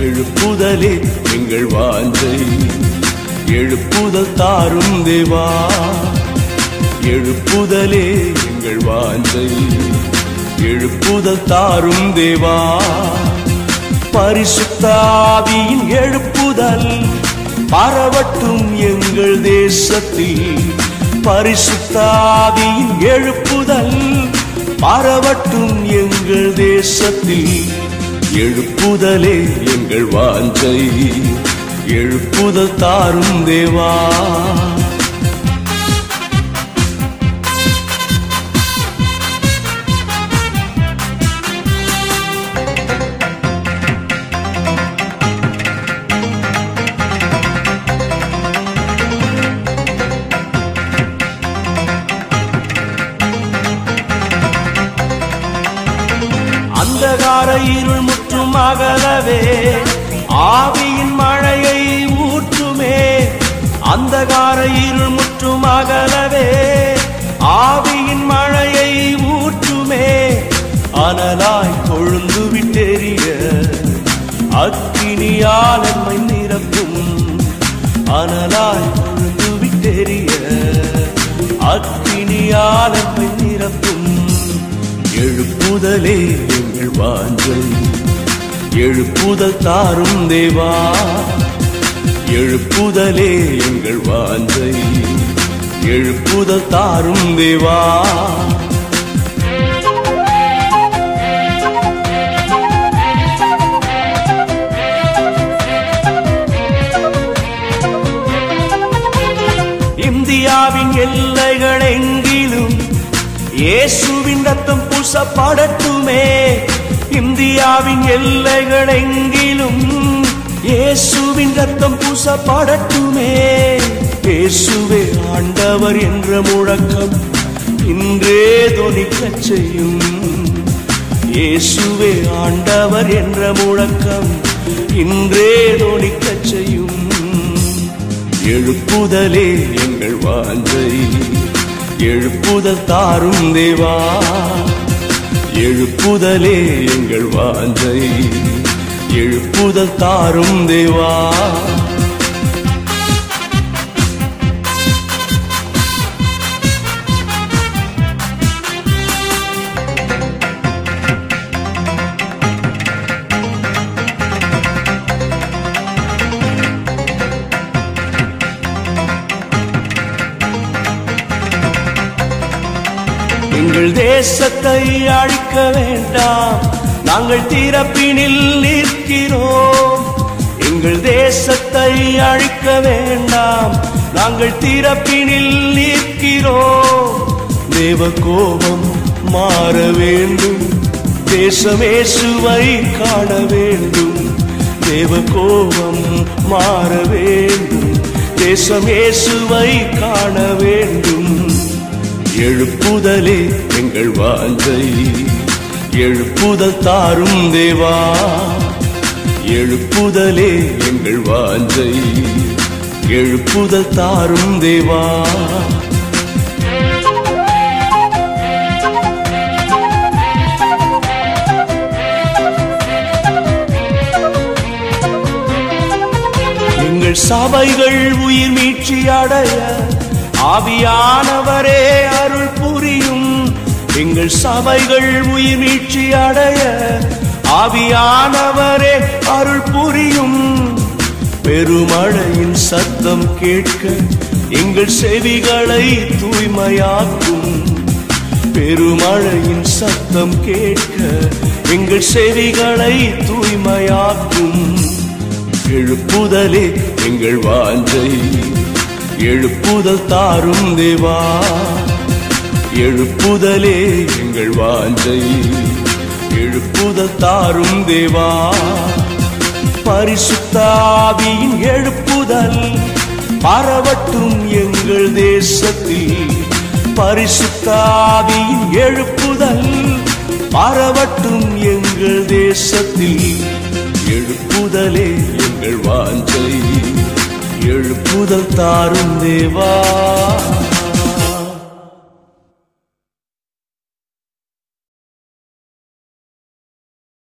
எழுப்புதலே எங்கள் வாஞ்சை எழுப்புதல் தாரும் தேவா எழுப்புதலே எங்கள் வாஞ்சை எழுப்புதல் தாரும் தேவா பரிசுத்தாவியின் எழுப்புதல் பரவட்டும் எங்கள் தேசத்தில் பரிசுத்தாவியின் எழுப்புதல் பரவட்டும் எங்கள் தேசத்தில் எழுப்புதலே எங்கள் வாஞ்சை எழுப்புதல் தாரும் தேவா அந்தகார இருள் முற்றும் அகலவே ஆவியின் மழையை ஊற்றுமே அந்தகார இருள் முற்றும் அகலவே ஆவியின் மழையை ஊற்றுமே அனலாய் கொழுந்து விட்டெறிய அக்கினியால் என்னை நிரப்பும் அனலாய் கொழுந்து விட்டெறிய அக்கினியால் என்னை நிரப்பும் எழுப்புதலே எங்கள் வாஞ்சை எழுப்புதல் தாரும் தேவா எழுப்புதலே எங்கள் வாஞ்சை எழுப்புதல் தாரும் தேவா இந்தியாவின் எல்லைகள் எங்கிலும் இயேசுவின் ரத்தம் பூசப்படட்டுமே இந்தியாவின் எல்லைகள் எங்கிலும் இயேசுவின் ரத்தம் பூசப்படட்டுமே இயேசுவே ஆண்டவர் என்ற முழக்கம் இன்றே தொனிக்கச் செய்யும் இயேசுவே ஆண்டவர் என்ற முழக்கம் இன்றே தொனிக்கச் செய்யும் எழுப்புதலே எங்கள் வாஞ்சை எழுப்புதல் தாரும் தேவா எழுப்புதலே எங்கள் வாஞ்சை எழுப்புதல் தாரும் தேவா எங்கள் தேசத்தை அழிக்க வேண்டாம் நாங்கள் திறப்பினில் நிற்கிறோம் எங்கள் தேசத்தை அழிக்க வேண்டாம் நாங்கள் திறப்பினில் நிற்கிறோம் தேவ கோபம் மாற வேண்டும் தேசமேசுவை காண வேண்டும் தேவ கோபம் மாற வேண்டும் தேசமேசுவை காண வேண்டும் எழுப்புதலே எங்கள் வாஞ்சை எழுப்புதல் தாரும் தேவா எழுப்புதலே எங்கள் வாஞ்சை எழுப்புதல் தாரும் தேவா எங்கள் சபைகள் உயிர் மீட்சி அடைய ஆவியானவரே அருள் புரியும் எங்கள் சபைகள் உயிர் மீட்சி அடைய ஆவியானவரே அருள் புரியும் பெருமழையின் சத்தம் கேட்க எங்கள் செவிகளை தூய்மையாக்கும் பெருமழையின் சத்தம் கேட்க எங்கள் செவிகளை தூய்மையாக்கும் எழுப்புதலே எங்கள் வாஞ்சை எழுப்புதல் தாரும் தேவா எழுப்புதலே எங்கள் வாஞ்சை எழுப்புதல் தாரும் தேவா பரிசுத்தாவியின் எழுப்புதல் பரவட்டும் எங்கள் தேசத்தில் பரிசுத்தாவியின் எழுப்புதல் பரவட்டும் எங்கள் தேசத்தில் எழுப்புதலே எங்கள் வாஞ்சை எழுப்புதல் தாரும் தேவா